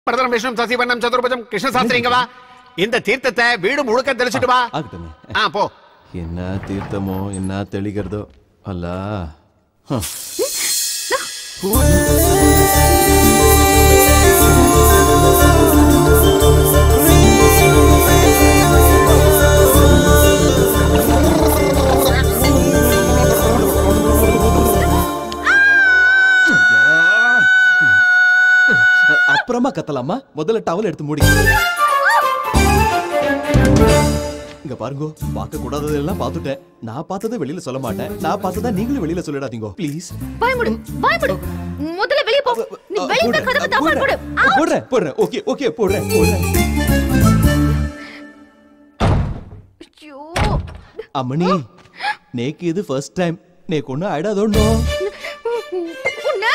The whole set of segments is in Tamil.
பிரதரம் விஷ்ணு சசிவண்ணம் சதுர்புஜம் கிருஷ்ணசாஸ்திரிங்க வா இந்த தீர்த்தத்தை வீடு முழுக்க தெளிச்சிட்டு வா ஆகட்டுமே ஆ போ என்ன தீர்த்தமோ என்ன தெளிக்கிறதோ அல்ல ஹம். அப்புறமா கத்தலாமா முதல்ல டவல் எடுத்து மூடி இங்க பாருங்க பார்க்க கூடாததெல்லாம் பார்த்துட்டேன் நான் பார்த்ததை வெளியில சொல்ல மாட்டேன் நான் பார்த்ததா நீங்களும் வெளியில சொல்லிடாதீங்க ப்ளீஸ் பயப்படு பயப்படு முதல்ல வெளிய போ நீ வெளிய போய் கதவை தாப்பாடு போடு ஆ, போடுறேன் போடுறேன் ஓகே ஓகே போடுறேன் போடுறேன் ஐயோ அம்மணி நேக்கு இது ஃபர்ஸ்ட் டைம் நேக்கு ஒன்றும் ஆயிடாதோன்னோ உன்னை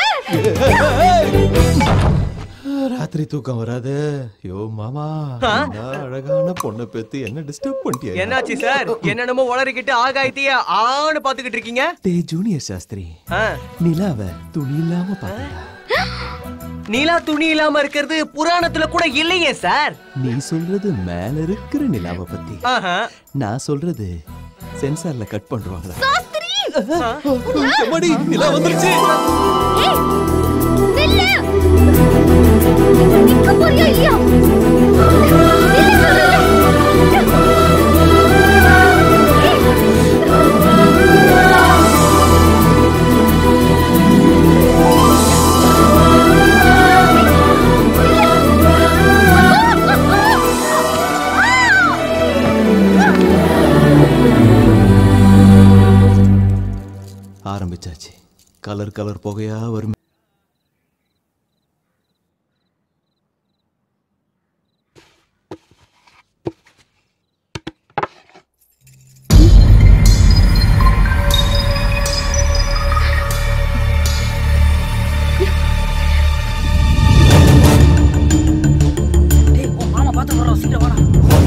ராத்திரி தூக்கம் வராது யோ மாமா இந்த அழகான பொண்ணை பெத்து என்ன டிஸ்டர்ப் பண்ணிட்டியா என்னாச்சு சார் என்னென்னமோ உளறிக்கிட்டு ஆகாயத்தையே ஆன்னு பாத்துக்கிட்டு இருக்கீங்க டே ஜூனியர் சாஸ்திரி ஆ, நிலாவ துணி இல்லாம பாத்தா நீலா துணி இல்லாம இருக்கிறது புராணத்துல கூட இல்லையே சார் நீ சொல்றது மேல இருக்கிற நிலாவை பத்தி ஆஹா. நான் சொல்றது சென்சார்ல கட் பண்றாங்களா சாஸ்திரி எம்மாடி, நிலா வந்துருச்சு ஏய் நில்லு நிக்க போறியா இல்லையா நில்லு சொல்றேன்ல. ஆரம்பிச்சாச்சு கலர் கலர் புகையா வரும் மாமா பார்த்து வரோம் சீக்கிரம் வாடா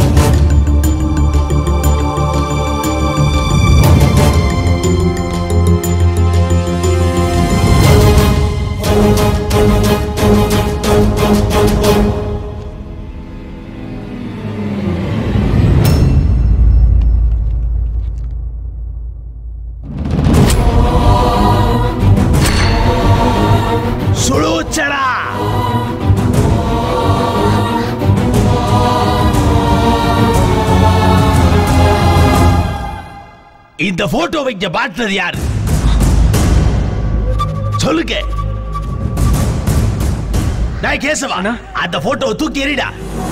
சுழுச்சடா இந்த போட்டோவை இங்க மாட்டினது யாரு சொல்லுங்க நான் கேசவா அந்த போட்டோவை தூக்கி எறிடா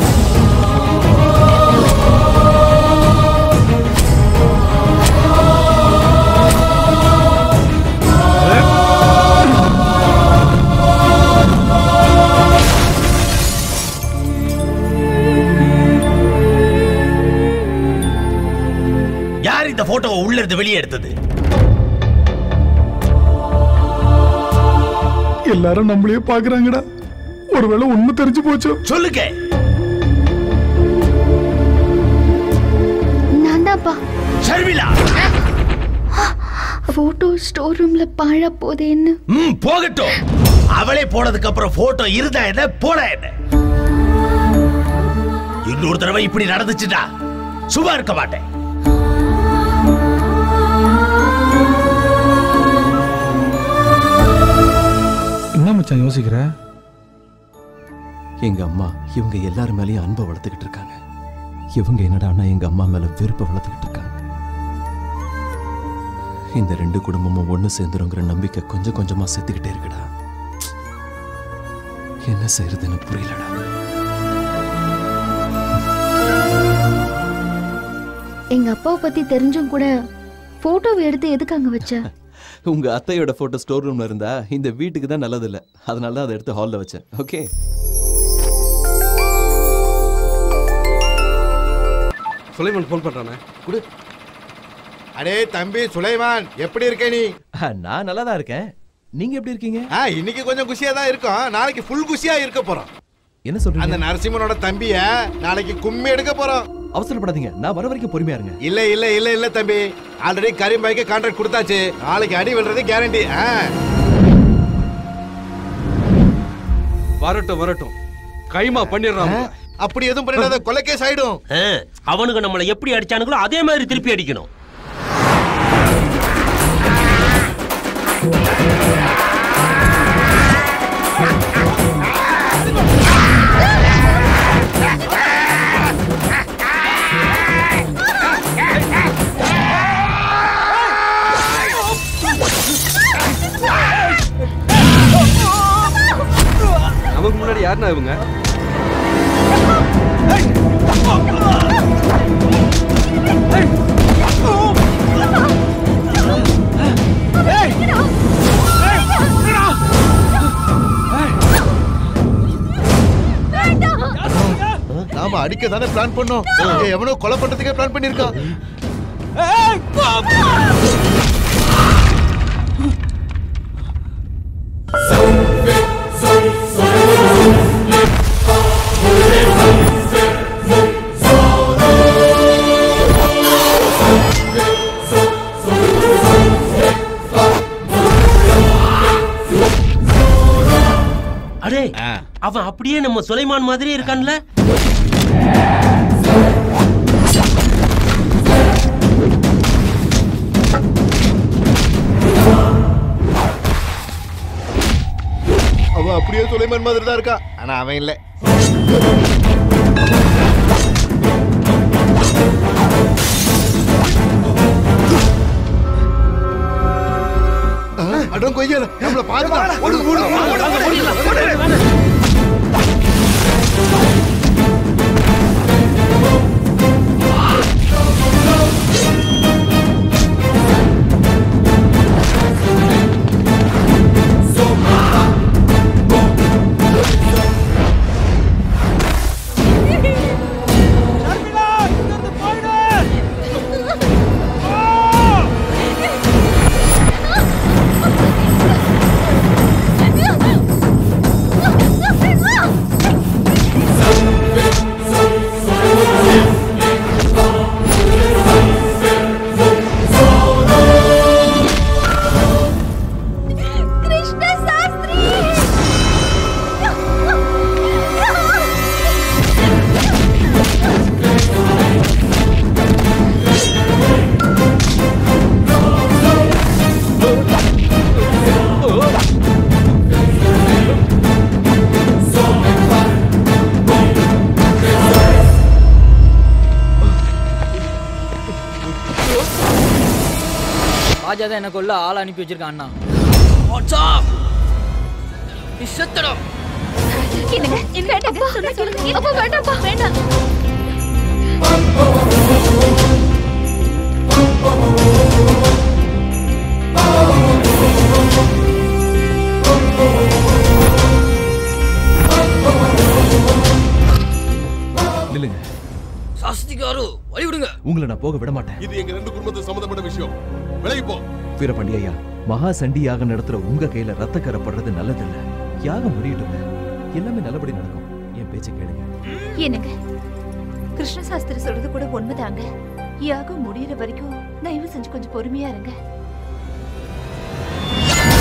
யார் இந்த போட்டோவை உள்ள இருந்து வெளியே எடுத்தது எல்லாரும் நம்மளையே பாக்குறாங்கடா ஒருவேளை உண்மை தெரிஞ்சு போச்சு சொல்லுங்க நான் தான்ப்பா ஷர்மிளா போட்டோ ஸ்டோர் ரூம்ல பாழா போதேன்னு ம் போகட்டும் அவளே போனதுக்கு அப்புறம் போட்டோ இருந்தா என்ன போட என்ன இன்னொரு தடவை இப்படி நடந்துச்சுடா சும்மா இருக்க மாட்டேன் என்ன மச்சான் யோசிக்கிற எங்க அம்மா இவங்க எல்லார் மேலயும் அன்பை வளர்த்துக்கிட்டு இருக்காங்க இவங்க என்னடான்னா எங்க அம்மா மேல வெறுப்பை வளர்த்துக்கிட்டு இருக்காங்க இந்த ரெண்டு குடும்பமும் ஒண்ணு சேர்ந்துருங்கிற நம்பிக்கை கொஞ்சம் கொஞ்சமா செத்துக்கிட்டே இருக்குடா என்ன செய்யறதுன்னு புரியலடா எங்க அப்பாவை பத்தி தெரிஞ்சும் கூட போட்டோவை எடுத்து எதுக்கு அங்க வச்ச உங்க அத்தையோட போட்டோ ஸ்டோர் ரூம்ல இருந்தா இந்த வீட்டுக்கு தான் நல்லது இல்ல அதனால தான் அதை எடுத்து ஹால்ல வச்சேன் ஓகே சுலைமன் ஃபோன் பண்றானே குடு அடே தம்பி சுலைமான் எப்படி இருக்க நீ நான் நல்லா தான் இருக்கேன் நீங்க எப்படி இருக்கீங்க ஆ இன்னைக்கு கொஞ்சம் குஷியா தான் இருக்கோம் நாளைக்கு ஃபுல் குஷியா இருக்க போறோம் என்ன சொல்றீங்க அந்த நரசிம்மனோட தம்பிய நாளைக்கு கும்மி எடுக்க போறோம் அவசரப்படாதீங்க நான் வர வரைக்கும் பொறுமையா இருங்க இல்ல இல்ல இல்ல இல்ல தம்பி ஆல்ரெடி கரீம்பாய்க்கு கான்ட்ராக்ட் கொடுத்தாச்சு நாளைக்கு அடி விழுறது கேரண்டி வரட்டும் வரட்டும் கைமா பண்ணிடுறான் அப்படி எதுவும் பண்ணிடாத கொலை கேஸ் ஆயிடும் ஆ, அவனுங்க நம்மளை எப்படி அடிச்சானுங்களோ அதே மாதிரி திருப்பி அடிக்கணும் நமக்கு முன்னாடி யாருண்ணா இவங்க நாம அடிக்க தானே பிளான் பண்ணோம் இங்க எவனோ கொலை பண்றதுக்கே பிளான் பண்ணிருக்கான் அடே அவன் அப்படியே நம்ம சுலைமான் மாதிரியே இருக்கான்ல அவன் அப்படியே சுலைமான் மாதிரி தான் இருக்கா ஆனா அவன் இல்ல அடம் கொய்யல நம்மள பாருங்க ஓடு ஓடு கிருஷ்ண சாஸ்திரி ராஜா தான் என்ன கொல்ல ஆள் அனுப்பி வச்சிருக்கான் அண்ணா என்னங்க வேண்டாங்க சொன்னா கேளுங்க அப்பா வேண்டாம்ப்பா வேண்டாம் நில்லுங்க சாஸ்திகாரு வழி விடுங்க உங்களை நான் போக விட மாட்டேன் இது எங்க ரெண்டு குடும்பத்துக்கு சம்பந்தப்பட்ட விஷயம் விலகி போ வீரபாண்டி ஐயா மகா சண்டி யாகம் நடத்துற உங்க கையில ரத்தக்கரை படுறது நல்லதில்ல யாகம் முடியட்டுங்க எல்லாமே நல்லபடி நடக்கும் என் பேச்சை கேளுங்க என்னங்க கிருஷ்ண சாஸ்திரி சொல்றது கூட உண்மைதாங்க யாகம் முடியற வரைக்கும் தயவு செஞ்சு கொஞ்சம் பொறுமையா இருங்க